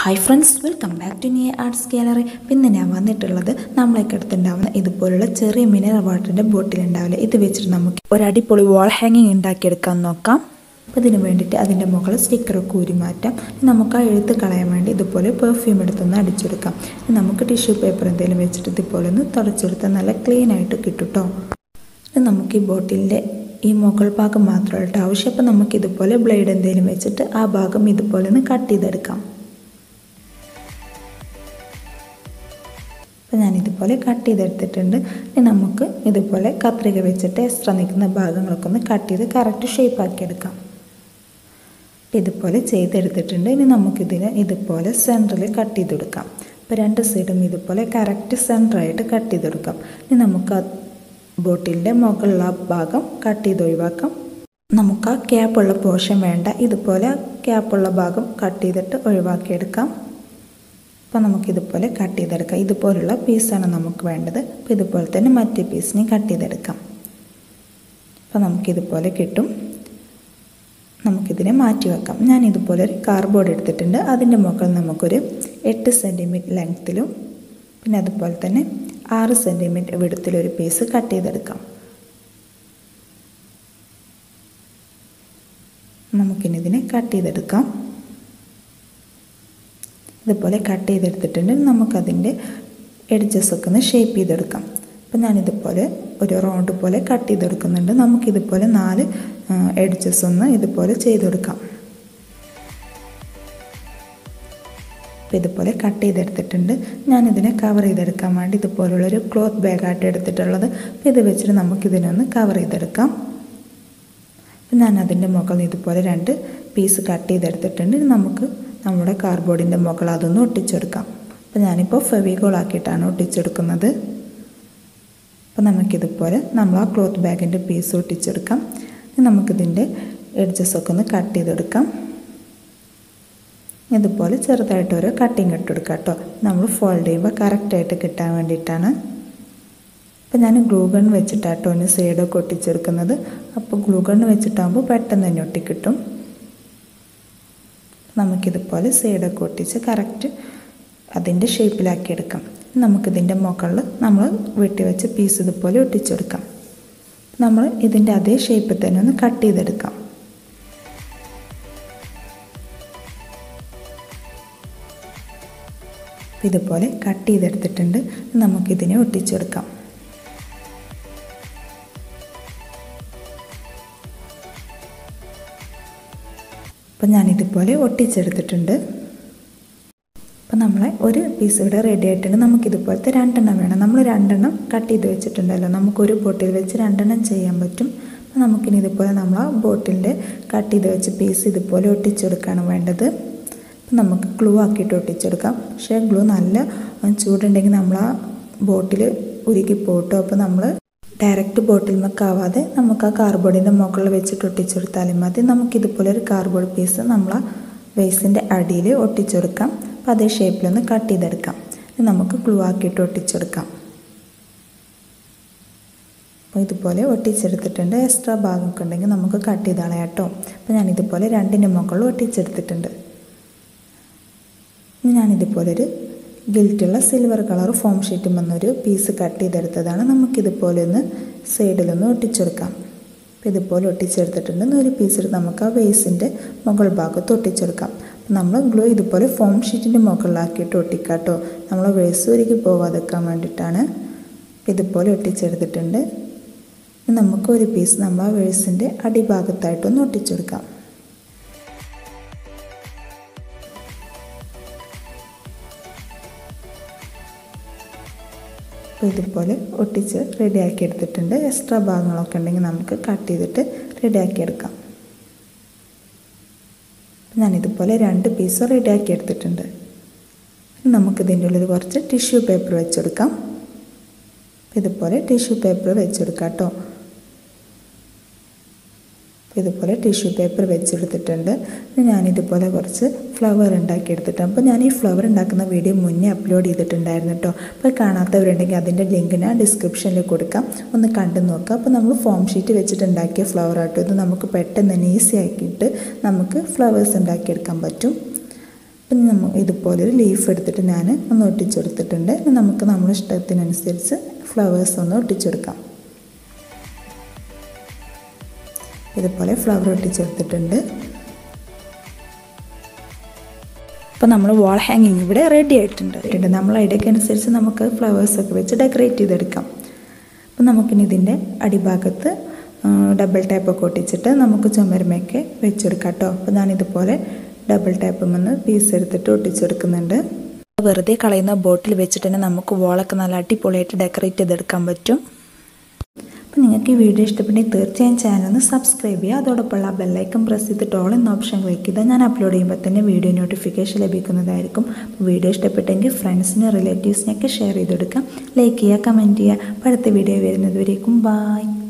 hi friends welcome back to Niya arts gallery പിന്നെ ഞാൻ വന്നിട്ടുള്ളത് നമ്മളൊക്കെ അടുത്തുണ്ടാവുന്ന ഇതുപോലുള്ള ചെറിയ മിനറൽ വാട്ടറിൻ്റെ ബോട്ടിൽ ഉണ്ടാവില്ല ഇത് വെച്ചിട്ട് നമുക്ക് ഒരു അടിപൊളി വാൾ ഹാങ്ങിങ് ഉണ്ടാക്കിയെടുക്കാൻ നോക്കാം അപ്പോൾ ഇതിന് വേണ്ടിയിട്ട് അതിൻ്റെ മുകളിൽ സ്റ്റിക്കറൊക്കെ ഊരി മാറ്റാം ഇനി നമുക്ക് ആ എഴുത്ത് കളയാൻ വേണ്ടി ഇതുപോലെ പെർഫ്യൂം എടുത്തൊന്ന് അടിച്ചെടുക്കാം ഇനി നമുക്ക് ടിഷ്യൂ പേപ്പർ എന്തെങ്കിലും വെച്ചിട്ട് ഇതുപോലെ ഒന്ന് തുടച്ചെടുത്താൽ നല്ല ക്ലീൻ ആയിട്ട് കിട്ടും കേട്ടോ ഇനി നമുക്ക് ഈ ബോട്ടിലിൻ്റെ ഈ മുകൾ ഭാഗം മാത്രമായിട്ട് ആവശ്യം അപ്പോൾ നമുക്ക് ഇതുപോലെ ബ്ലേഡ് എന്തെങ്കിലും വെച്ചിട്ട് ആ ഭാഗം ഇതുപോലെ ഒന്ന് കട്ട് ചെയ്തെടുക്കാം അപ്പോൾ ഞാനിതുപോലെ കട്ട് ചെയ്തെടുത്തിട്ടുണ്ട് ഇനി നമുക്ക് ഇതുപോലെ കത്രിക വെച്ചിട്ട് എക്സ്ട്രാ നിൽക്കുന്ന ഭാഗങ്ങളൊക്കെ ഒന്ന് കട്ട് ചെയ്ത് കറക്റ്റ് ഷേപ്പ് ആക്കിയെടുക്കാം ഇതുപോലെ ചെയ്തെടുത്തിട്ടുണ്ട് ഇനി നമുക്കിതിനെ ഇതുപോലെ സെൻറ്ററിൽ കട്ട് ചെയ്തെടുക്കാം അപ്പോൾ രണ്ട് സൈഡും ഇതുപോലെ കറക്റ്റ് സെൻറ്ററായിട്ട് കട്ട് ചെയ്തെടുക്കാം ഇനി നമുക്ക് ആ ബോട്ടിലിൻ്റെ മുകളിലുള്ള ഭാഗം കട്ട് ചെയ്ത് ഒഴിവാക്കാം നമുക്ക് ആ ക്യാപ്പുള്ള പോർഷൻ വേണ്ട ഇതുപോലെ ക്യാപ്പുള്ള ഭാഗം കട്ട് ചെയ്തിട്ട് ഒഴിവാക്കിയെടുക്കാം അപ്പോൾ നമുക്കിതുപോലെ കട്ട് ചെയ്തെടുക്കാം ഇതുപോലുള്ള പീസാണ് നമുക്ക് വേണ്ടത് അപ്പോൾ ഇതുപോലെ തന്നെ മറ്റേ പീസിനെ കട്ട് ചെയ്തെടുക്കാം അപ്പോൾ നമുക്കിതുപോലെ കിട്ടും നമുക്കിതിനെ മാറ്റി വെക്കാം ഞാൻ ഇതുപോലെ ഒരു കാർഡ്ബോർഡ് എടുത്തിട്ടുണ്ട് അതിൻ്റെ മുകളിൽ നമുക്കൊരു എട്ട് സെൻറ്റിമീറ്റർ ലെങ്ത്തിലും പിന്നെ അതുപോലെ തന്നെ ആറ് സെൻറ്റിമീറ്റർ വിടത്തിലൊരു പീസ് കട്ട് ചെയ്തെടുക്കാം നമുക്കിനി ഇതിനെ കട്ട് ചെയ്തെടുക്കാം ഇതുപോലെ കട്ട് ചെയ്തെടുത്തിട്ടുണ്ട് നമുക്കതിൻ്റെ എഡ്ജസൊക്കെ ഒന്ന് ഷേപ്പ് ചെയ്തെടുക്കാം അപ്പം ഞാനിതുപോലെ ഒരു റൗണ്ട് പോലെ കട്ട് ചെയ്തെടുക്കുന്നുണ്ട് നമുക്കിതുപോലെ നാല് എഡ്ജസ് ഒന്ന് ഇതുപോലെ ചെയ്തെടുക്കാം അപ്പോൾ ഇതുപോലെ കട്ട് ചെയ്തെടുത്തിട്ടുണ്ട് ഞാനിതിനെ കവർ ചെയ്തെടുക്കാൻ വേണ്ടി ഇതുപോലുള്ളൊരു ക്ലോത്ത് ബാഗായിട്ട് എടുത്തിട്ടുള്ളത് അപ്പോൾ ഇത് വെച്ചിട്ട് നമുക്കിതിനൊന്ന് കവർ ചെയ്തെടുക്കാം അപ്പം ഞാൻ അതിൻ്റെ മുകളിൽ ഇതുപോലെ രണ്ട് പീസ് കട്ട് ചെയ്തെടുത്തിട്ടുണ്ട് നമുക്ക് നമ്മുടെ കാർഡ്ബോർഡിൻ്റെ മുകൾ അതൊന്ന് ഒട്ടിച്ചെടുക്കാം അപ്പോൾ ഞാനിപ്പോൾ ഫെവിഗോൾ ആക്കിയിട്ടാണ് ഒട്ടിച്ചെടുക്കുന്നത് അപ്പോൾ നമുക്കിതുപോലെ നമ്മൾ ആ ക്ലോത്ത് ബാഗിൻ്റെ പീസ് ഒട്ടിച്ചെടുക്കാം നമുക്കിതിൻ്റെ എഡ്ജസൊക്കെ ഒന്ന് കട്ട് ചെയ്തെടുക്കാം ഇതുപോലെ ചെറുതായിട്ട് ഓരോ കട്ടിങ് ഇട്ടെടുക്കാം കേട്ടോ നമ്മൾ ഫോൾഡ് ചെയ്യുമ്പോൾ കറക്റ്റായിട്ട് കിട്ടാൻ വേണ്ടിയിട്ടാണ് അപ്പോൾ ഞാൻ ഗ്ലൂ ഗൺ വെച്ചിട്ടാട്ടോ ഒന്ന് സൈഡൊക്കെ ഒട്ടിച്ചെടുക്കുന്നത് അപ്പോൾ ഗ്ലൂ ഗൺ വെച്ചിട്ടാകുമ്പോൾ പെട്ടെന്ന് തന്നെ ഒട്ടിക്കിട്ടും നമുക്കിതുപോലെ സൈഡൊക്കെ ഒട്ടിച്ച് കറക്റ്റ് അതിൻ്റെ ഷേപ്പിലാക്കി എടുക്കാം നമുക്കിതിൻ്റെ മുകളിൽ നമ്മൾ വെട്ടി വെച്ച പീസ് ഇതുപോലെ ഒട്ടിച്ചെടുക്കാം നമ്മൾ ഇതിൻ്റെ അതേ ഷേപ്പിൽ തന്നെ ഒന്ന് കട്ട് ചെയ്തെടുക്കാം ഇതുപോലെ കട്ട് ചെയ്തെടുത്തിട്ടുണ്ട് നമുക്കിതിനെ ഒട്ടിച്ചെടുക്കാം അപ്പം ഞാനിതുപോലെ ഒട്ടിച്ചെടുത്തിട്ടുണ്ട് അപ്പം നമ്മളെ ഒരു പീസ് ഇവിടെ റെഡി ആയിട്ടുണ്ട് നമുക്കിതുപോലത്തെ രണ്ടെണ്ണം വേണം നമ്മൾ രണ്ടെണ്ണം കട്ട് ചെയ്ത് വെച്ചിട്ടുണ്ടല്ലോ നമുക്കൊരു ബോട്ടിൽ വെച്ച് രണ്ടെണ്ണം ചെയ്യാൻ പറ്റും അപ്പം നമുക്കിനി ഇതുപോലെ നമ്മൾ ആ ബോട്ടിലിൻ്റെ കട്ട് ചെയ്ത് വെച്ച പീസ് ഇതുപോലെ ഒട്ടിച്ചെടുക്കുകയാണ് വേണ്ടത് അപ്പം നമുക്ക് ഗ്ലൂ ആക്കിയിട്ട് ഒട്ടിച്ചെടുക്കാം പക്ഷേ ഗ്ലൂ നല്ല ചൂടുണ്ടെങ്കിൽ നമ്മൾ ആ ബോട്ടിൽ ഉരുക്കി പോട്ടോ അപ്പോൾ നമ്മൾ ഡയറക്റ്റ് ബോട്ടിൽ മക്കാവാതെ നമുക്ക് ആ കാർബോർഡിൻ്റെ മുകളിൽ വെച്ചിട്ട് ഒട്ടിച്ചെടുത്താലും മതി നമുക്കിതുപോലെ ഒരു കാർബോർഡ് പീസ് നമ്മൾ ആ ബേസിൻ്റെ അടിയിൽ ഒട്ടിച്ചെടുക്കാം അപ്പോൾ അതേ ഷേപ്പിലൊന്ന് കട്ട് ചെയ്തെടുക്കാം നമുക്ക് ഗ്ലൂ ആക്കിയിട്ട് ഒട്ടിച്ചെടുക്കാം അപ്പോൾ ഇതുപോലെ ഒട്ടിച്ചെടുത്തിട്ടുണ്ട് എക്സ്ട്രാ ഭാഗമൊക്കെ ഉണ്ടെങ്കിൽ നമുക്ക് കട്ട് ചെയ്ത് കളയാം കേട്ടോ അപ്പോൾ ഞാനിതുപോലെ രണ്ടിൻ്റെ മുകളിൽ ഒട്ടിച്ചെടുത്തിട്ടുണ്ട് ഇനി ഞാനിതുപോലൊരു ഗിൽറ്റുള്ള സിൽവർ കളർ ഫോം ഷീറ്റും വന്നൊരു പീസ് കട്ട് ചെയ്തെടുത്തതാണ് നമുക്കിതുപോലെ ഒന്ന് സൈഡിലൊന്ന് ഒട്ടിച്ചെടുക്കാം അപ്പോൾ ഇതുപോലെ ഒട്ടിച്ചെടുത്തിട്ടുണ്ട് ഒരു പീസ് എടുത്ത് നമുക്ക് ആ വേസിൻ്റെ മുകൾ ഭാഗത്ത് ഒട്ടിച്ചെടുക്കാം നമ്മൾ ഗ്ലൂ ഇതുപോലെ ഫോം ഷീറ്റിൻ്റെ മുകളിലാക്കിയിട്ട് ഒട്ടിക്കാട്ടോ നമ്മൾ വേസ് ഒരുക്കി പോവാതെക്കാൻ വേണ്ടിയിട്ടാണ് ഇതുപോലെ ഒട്ടിച്ചെടുത്തിട്ടുണ്ട് നമുക്ക് ഒരു പീസ് നമ്മൾ ആ വേഴ്സിൻ്റെ അടിഭാഗത്തായിട്ടൊന്ന് ഒട്ടിച്ചെടുക്കാം അപ്പോൾ ഇതുപോലെ ഒട്ടിച്ച് റെഡിയാക്കി എടുത്തിട്ടുണ്ട് എക്സ്ട്രാ ഭാഗങ്ങളൊക്കെ ഉണ്ടെങ്കിൽ നമുക്ക് കട്ട് ചെയ്തിട്ട് റെഡിയാക്കി എടുക്കാം ഞാനിതുപോലെ രണ്ട് പീസ് റെഡിയാക്കി എടുത്തിട്ടുണ്ട് നമുക്കിതിൻ്റെ ഉള്ളിൽ കുറച്ച് ടിഷ്യൂ പേപ്പർ വെച്ചെടുക്കാം ഇതുപോലെ ടിഷ്യൂ പേപ്പർ വെച്ചെടുക്കാം കേട്ടോ ഇതുപോലെ ടിഷ്യൂ പേപ്പർ വെച്ചെടുത്തിട്ടുണ്ട് ഞാനിതുപോലെ കുറച്ച് ഫ്ലവർ ഉണ്ടാക്കിയെടുത്തിട്ടുണ്ട് അപ്പോൾ ഞാൻ ഈ ഫ്ലവർ ഉണ്ടാക്കുന്ന വീഡിയോ മുന്നേ അപ്ലോഡ് ചെയ്തിട്ടുണ്ടായിരുന്നു കേട്ടോ അപ്പോൾ കാണാത്തവരുണ്ടെങ്കിൽ അതിൻ്റെ ലിങ്ക് ഞാൻ ഡിസ്ക്രിപ്ഷനിൽ കൊടുക്കാം ഒന്ന് കണ്ടു നോക്കാം അപ്പോൾ നമ്മൾ ഫോം ഷീറ്റ് വെച്ചിട്ട് ഉണ്ടാക്കിയ ഫ്ലവർ ആട്ടോ ഇത് നമുക്ക് പെട്ടെന്ന് തന്നെ ഈസി ആക്കിയിട്ട് നമുക്ക് ഫ്ലവേഴ്സ് ഉണ്ടാക്കിയെടുക്കാൻ പറ്റും അപ്പം നമ്മൾ ഇതുപോലെ ഒരു ലീഫ് എടുത്തിട്ട് ഞാൻ ഒന്ന് ഒട്ടിച്ചെടുത്തിട്ടുണ്ട് ഇനി നമുക്ക് നമ്മുടെ ഇഷ്ടത്തിനനുസരിച്ച് ഫ്ലവേഴ്സ് ഒന്ന് ഒട്ടിച്ചെടുക്കാം ഇതുപോലെ ഫ്ലവർ ഒട്ടിച്ചെടുത്തിട്ടുണ്ട് അപ്പോൾ നമ്മൾ വാൾ ഹാങ്ങിങ് ഇവിടെ റെഡി ആയിട്ടുണ്ട് നമ്മൾ ഐഡിയക്ക് അനുസരിച്ച് നമുക്ക് ഫ്ലവേഴ്സൊക്കെ വെച്ച് ഡെക്കറേറ്റ് ചെയ്തെടുക്കാം അപ്പം നമുക്കിനി ഇതിൻ്റെ അടിഭാഗത്ത് ഡബിൾ ടാപ്പൊക്കെ ഒട്ടിച്ചിട്ട് നമുക്ക് ചുമരുമയൊക്കെ വെച്ചെടുക്കാം കേട്ടോ അപ്പോൾ ഞാനിതുപോലെ ഡബിൾ ടാപ്പ് വന്ന് പീസ് എടുത്തിട്ട് ഒട്ടിച്ചെടുക്കുന്നുണ്ട് വെറുതെ കളയുന്ന ബോട്ടിൽ വെച്ചിട്ട് തന്നെ നമുക്ക് വോളൊക്കെ നല്ല അടിപൊളിയായിട്ട് ഡെക്കറേറ്റ് ചെയ്തെടുക്കാൻ പറ്റും അപ്പോൾ നിങ്ങൾക്ക് ഈ വീഡിയോ ഇഷ്ടപ്പെട്ടെങ്കിൽ തീർച്ചയായും ചാനൽ ഒന്ന് സബ്സ്ക്രൈബ് ചെയ്യുക അതോടൊപ്പമുള്ള ആ ബെല്ലൈക്കൺ പ്രസ് ചെയ്തിട്ട് ഓൾ എന്ന ഓപ്ഷൻ ക്ലിക്ക് ചെയ്താൽ ഞാൻ അപ്ലോഡ് ചെയ്യുമ്പോൾ തന്നെ വീഡിയോ നോട്ടിഫിക്കേഷൻ ലഭിക്കുന്നതായിരിക്കും അപ്പോൾ വീഡിയോ ഇഷ്ടപ്പെട്ടെങ്കിൽ ഫ്രണ്ട്സിന് റിലേറ്റീവ്സിനൊക്കെ ഷെയർ ചെയ്ത് കൊടുക്കാം ലൈക്ക് ചെയ്യുക കമൻറ്റ് ചെയ്യുക അപ്പോൾ അടുത്ത വീഡിയോ വരുന്നത് വരേക്കും ബായ്